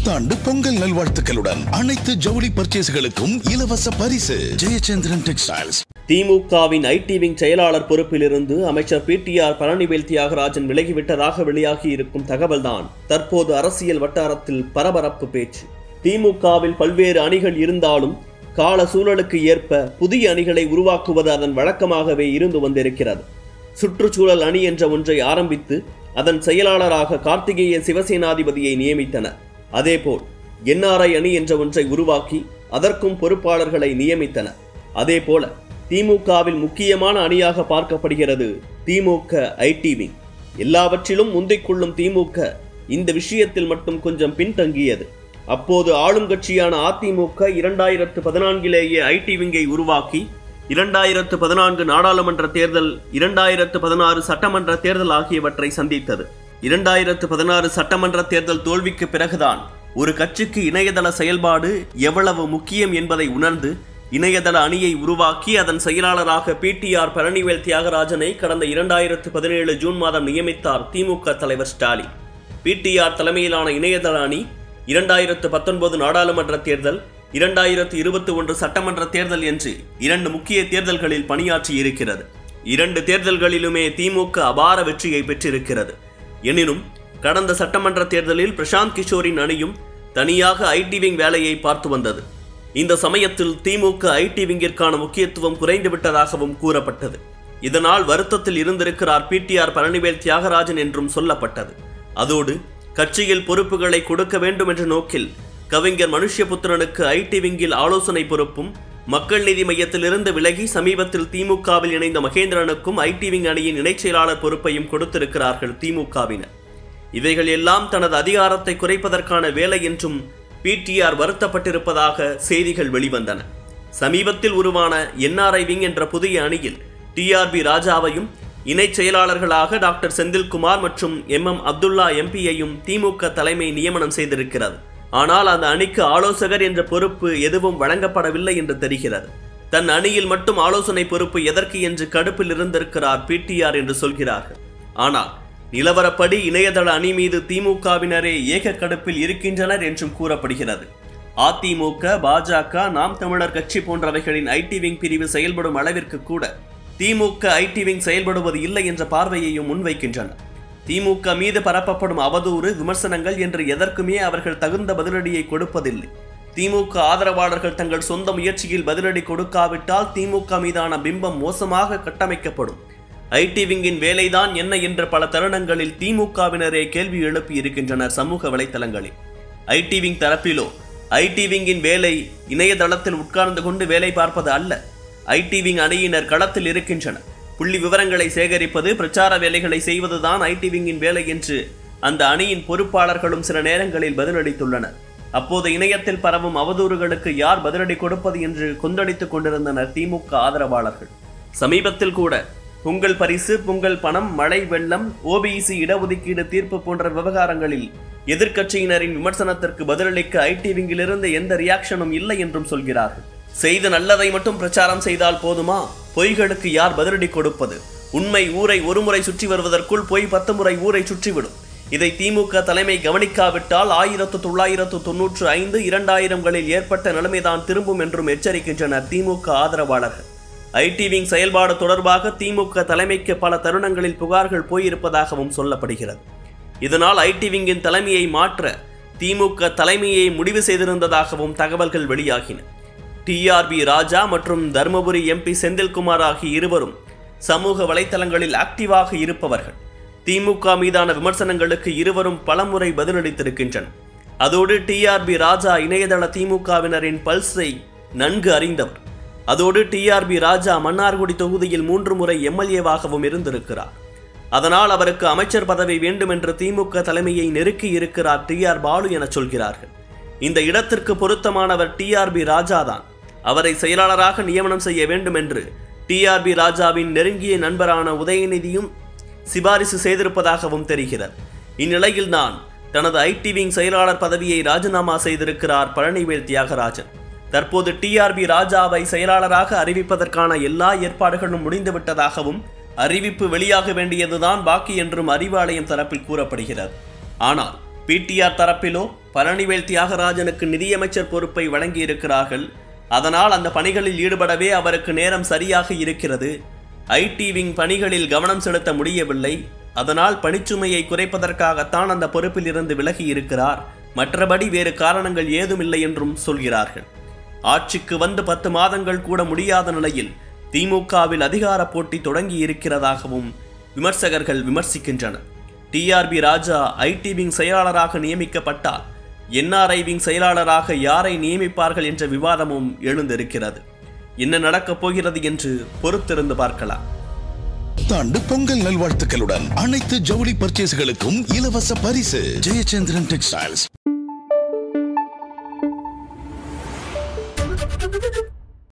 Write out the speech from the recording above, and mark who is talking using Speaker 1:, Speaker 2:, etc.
Speaker 1: புத்தாண்டு பொங்கல் நல்வாழ்த்துக்களுடன் அனைத்து ஜவுளி பர்ச்சேஸ்களுக்கும் இலவச பரிசு ஜெயச்சந்திரன் டெக்ஸ்டைல்ஸ்
Speaker 2: திமுகவின் ஐடி விங் செயலாளர் பொறுப்பிலிருந்து அமைச்சர் பிடிஆர் பழனிவேல் தியாகராஜன் விலகிவிட்டதாக வெளியாகி இருக்கும் தகவல்தான் தற்போது அரசியல் வட்டாரத்தில் பரபரப்பு பேச்சு திமுகவில் பல்வேறு அணிகள் இருந்தாலும் கால சூழலுக்கு ஏற்ப புதிய அணிகளை உருவாக்குவது அதன் வழக்கமாகவே இருந்து வந்திருக்கிறது சுற்றுச்சூழல் அணி என்ற ஒன்றை ஆரம்பித்து அதன் செயலாளராக கார்த்திகேய சிவசேனாதிபதியை நியமித்தனர் அதேபோல் என்ஆர்ஐ அணி என்ற ஒன்றை உருவாக்கி அதற்கும் பொறுப்பாளர்களை நியமித்தனர் அதேபோல திமுகவில் முக்கியமான அணியாக பார்க்கப்படுகிறது திமுக ஐடி விங் எல்லாவற்றிலும் முந்திக் கொள்ளும் திமுக இந்த விஷயத்தில் மட்டும் கொஞ்சம் பின்தங்கியது அப்போது ஆளும் கட்சியான அதிமுக இரண்டாயிரத்து பதினான்கிலேயே ஐடி விங்கை உருவாக்கி இரண்டாயிரத்து பதினான்கு நாடாளுமன்ற தேர்தல் இரண்டாயிரத்து பதினாறு சட்டமன்ற தேர்தல் ஆகியவற்றை சந்தித்தது இரண்டாயிரத்து பதினாறு சட்டமன்ற தேர்தல் தோல்விக்கு பிறகுதான் ஒரு கட்சிக்கு இணையதள செயல்பாடு எவ்வளவு முக்கியம் என்பதை உணர்ந்து இணையதள அணியை உருவாக்கி அதன் செயலாளராக பிடிஆர் பழனிவேல் தியாகராஜனை கடந்த இரண்டாயிரத்து பதினேழு ஜூன் மாதம் நியமித்தார் திமுக தலைவர் ஸ்டாலின் பிடிஆர் தலைமையிலான இணையதள அணி இரண்டாயிரத்து பத்தொன்பது நாடாளுமன்ற தேர்தல் இரண்டாயிரத்து இருபத்தி ஒன்று சட்டமன்ற தேர்தல் என்று இரண்டு முக்கிய தேர்தல்களில் பணியாற்றி இருக்கிறது இரண்டு தேர்தல்களிலுமே திமுக அபார வெற்றியை பெற்றிருக்கிறது எனினும் கடந்த சட்டமன்ற தேர்தலில் பிரசாந்த் கிஷோரின் அணியும் தனியாக ஐடி விங் வேலையை பார்த்து வந்தது இந்த சமயத்தில் திமுக ஐடி விங்கிற்கான முக்கியத்துவம் குறைந்து விட்டதாகவும் கூறப்பட்டது இதனால் வருத்தத்தில் இருந்திருக்கிறார் பிடிஆர் பழனிவேல் தியாகராஜன் என்றும் சொல்லப்பட்டது அதோடு கட்சியில் பொறுப்புகளை கொடுக்க வேண்டும் என்ற நோக்கில் கவிஞர் மனுஷ்யபுத்திரனுக்கு ஐடி விங்கில் ஆலோசனை பொறுப்பும் மக்கள் நீதி மையத்திலிருந்து விலகி சமீபத்தில் திமுகவில் இணைந்த மகேந்திரனுக்கும் ஐடி விங் அணியின் இணைச் செயலாளர் பொறுப்பையும் கொடுத்திருக்கிறார்கள் திமுகவினர் இவைகள் எல்லாம் தனது அதிகாரத்தை குறைப்பதற்கான வேலை என்றும் பிடிஆர் வருத்தப்பட்டிருப்பதாக செய்திகள் வெளிவந்தன சமீபத்தில் உருவான என்ஆர்ஐ விங் என்ற புதிய அணியில் டிஆர்பி ராஜாவையும் இணைச் செயலாளர்களாக டாக்டர் செந்தில்குமார் மற்றும் எம் எம் அப்துல்லா எம்பியையும் திமுக தலைமை நியமனம் செய்திருக்கிறது ஆனால் அந்த அணிக்கு ஆலோசகர் என்ற பொறுப்பு எதுவும் வழங்கப்படவில்லை என்று தெரிகிறது தன் அணியில் மட்டும் ஆலோசனை பொறுப்பு எதற்கு என்று கடுப்பில் இருந்திருக்கிறார் பிடிஆர் என்று சொல்கிறார்கள் ஆனால் நிலவரப்படி இணையதள அணி மீது திமுகவினரே ஏக கடுப்பில் இருக்கின்றனர் என்றும் கூறப்படுகிறது அதிமுக பாஜக நாம் தமிழர் கட்சி போன்றவைகளின் ஐடி விங் பிரிவு செயல்படும் அளவிற்கு கூட திமுக ஐடி விங் செயல்படுவது இல்லை என்ற பார்வையையும் முன்வைக்கின்றனர் திமுக மீது பரப்பப்படும் அவதூறு விமர்சனங்கள் என்று எதற்குமே அவர்கள் தகுந்த பதிலடியை கொடுப்பதில்லை திமுக ஆதரவாளர்கள் தங்கள் சொந்த முயற்சியில் பதிலடி கொடுக்காவிட்டால் திமுக மீதான பிம்பம் மோசமாக கட்டமைக்கப்படும் ஐடி விங்கின் வேலைதான் என்ன என்ற பல தருணங்களில் திமுகவினரே கேள்வி எழுப்பி இருக்கின்றனர் சமூக வலைத்தளங்களில் ஐடி விங் தரப்பிலோ ஐடி விங்கின் வேலை இணையதளத்தில் உட்கார்ந்து கொண்டு வேலை பார்ப்பது அல்ல ஐடி விங் அணியினர் களத்தில் இருக்கின்றனர் புள்ளி விவரங்களை சேகரிப்பது பிரச்சார வேலைகளை செய்வதுதான் ஐடி விங்கின் வேலை என்று அந்த அணியின் பொறுப்பாளர்களும் சில நேரங்களில் பதிலளித்துள்ளனர் அப்போது இணையத்தில் பரவும் அவதூறுகளுக்கு யார் பதிலடி கொடுப்பது என்று கொந்தளித்துக் கொண்டிருந்தனர் திமுக ஆதரவாளர்கள் சமீபத்தில் கூட பொங்கல் பரிசு பொங்கல் பணம் மழை வெள்ளம் ஓபிசி இடஒதுக்கீடு தீர்ப்பு போன்ற விவகாரங்களில் எதிர்க்கட்சியினரின் விமர்சனத்திற்கு பதிலளிக்க ஐடி விங்கிலிருந்து எந்த ரியாக்ஷனும் இல்லை என்றும் சொல்கிறார்கள் செய்த நல்லதை மட்டும் பிரச்சாரம் செய்தால் போதுமா பொய்களுக்கு யார் பதிலடி கொடுப்பது உண்மை ஊரை ஒருமுறை சுற்றி வருவதற்குள் பொய் பத்து முறை ஊரை சுற்றிவிடும் இதை திமுக தலைமை கவனிக்காவிட்டால் ஆயிரத்து தொள்ளாயிரத்து தொன்னூற்று ஐந்து இரண்டாயிரங்களில் ஏற்பட்ட நிலைமைதான் திரும்பும் என்றும் எச்சரிக்கின்றனர் திமுக ஆதரவாளர்கள் ஐடி விங் செயல்பாடு தொடர்பாக திமுக தலைமைக்கு பல தருணங்களில் புகார்கள் போயிருப்பதாகவும் சொல்லப்படுகிறது இதனால் ஐடி விங்கின் தலைமையை மாற்ற திமுக தலைமையை முடிவு செய்திருந்ததாகவும் தகவல்கள் வெளியாகின டிஆர்பி ராஜா மற்றும் தருமபுரி எம்பி செந்தில்குமார் ஆகிய இருவரும் சமூக வலைத்தளங்களில் ஆக்டிவாக இருப்பவர்கள் திமுக மீதான விமர்சனங்களுக்கு இருவரும் பலமுறை பதிலளித்திருக்கின்றனர் அதோடு டிஆர்பி ராஜா இணையதள திமுகவினரின் பல்ஸை நன்கு அறிந்தவர் அதோடு டிஆர்பி ராஜா மன்னார்குடி தொகுதியில் மூன்று முறை எம்எல்ஏவாகவும் இருந்திருக்கிறார் அதனால் அவருக்கு அமைச்சர் பதவி வேண்டும் என்று திமுக தலைமையை நெருக்கி இருக்கிறார் டிஆர் பாலு என சொல்கிறார்கள் இந்த இடத்திற்கு பொருத்தமானவர் டிஆர்பி ராஜா தான் அவரை செயலாளராக நியமனம் செய்ய வேண்டும் என்று டிஆர்பி ராஜாவின் நெருங்கிய நண்பரான உதயநிதியும் சிபாரிசு செய்திருப்பதாகவும் தெரிகிறது இந்நிலையில் தான் தனது ஐடி விங் செயலாளர் பதவியை ராஜினாமா செய்திருக்கிறார் பழனிவேல் தியாகராஜன் தற்போது டிஆர்பி ராஜாவை செயலாளராக அறிவிப்பதற்கான எல்லா ஏற்பாடுகளும் முடிந்துவிட்டதாகவும் அறிவிப்பு வெளியாக வேண்டியதுதான் பாக்கி என்றும் அறிவாலயம் தரப்பில் கூறப்படுகிறது ஆனால் பிடிஆர் தரப்பிலோ பழனிவேல் தியாகராஜனுக்கு நிதியமைச்சர் பொறுப்பை வழங்கியிருக்கிறார்கள் அதனால் அந்த பணிகளில் ஈடுபடவே அவருக்கு நேரம் சரியாக இருக்கிறது ஐடி விங் பணிகளில் கவனம் செலுத்த முடியவில்லை அதனால் பணிச்சுமையை குறைப்பதற்காகத்தான் அந்த பொறுப்பில் இருந்து விலகி இருக்கிறார் மற்றபடி வேறு காரணங்கள் ஏதுமில்லை என்றும் சொல்கிறார்கள் ஆட்சிக்கு வந்து பத்து மாதங்கள் கூட முடியாத நிலையில் திமுகவில் அதிகார போட்டி தொடங்கி இருக்கிறதாகவும் விமர்சகர்கள் விமர்சிக்கின்றனர் டிஆர்பி ராஜா ஐடி விங் செயலாளராக நியமிக்கப்பட்டால் என்ஆர்ஐ விங் செயலாளராக யாரை நியமிப்பார்கள் என்ற விவாதமும் எழுந்திருக்கிறது என்ன நடக்கப் போகிறது என்று பொறுத்திருந்து பார்க்கலாம்
Speaker 1: புத்தாண்டு பொங்கல் நல்வாழ்த்துக்களுடன் அனைத்து ஜவுளி பர்ச்சேஸ்களுக்கும் இலவச பரிசு ஜெயச்சந்திரன் டெக்ஸ்டைல்ஸ்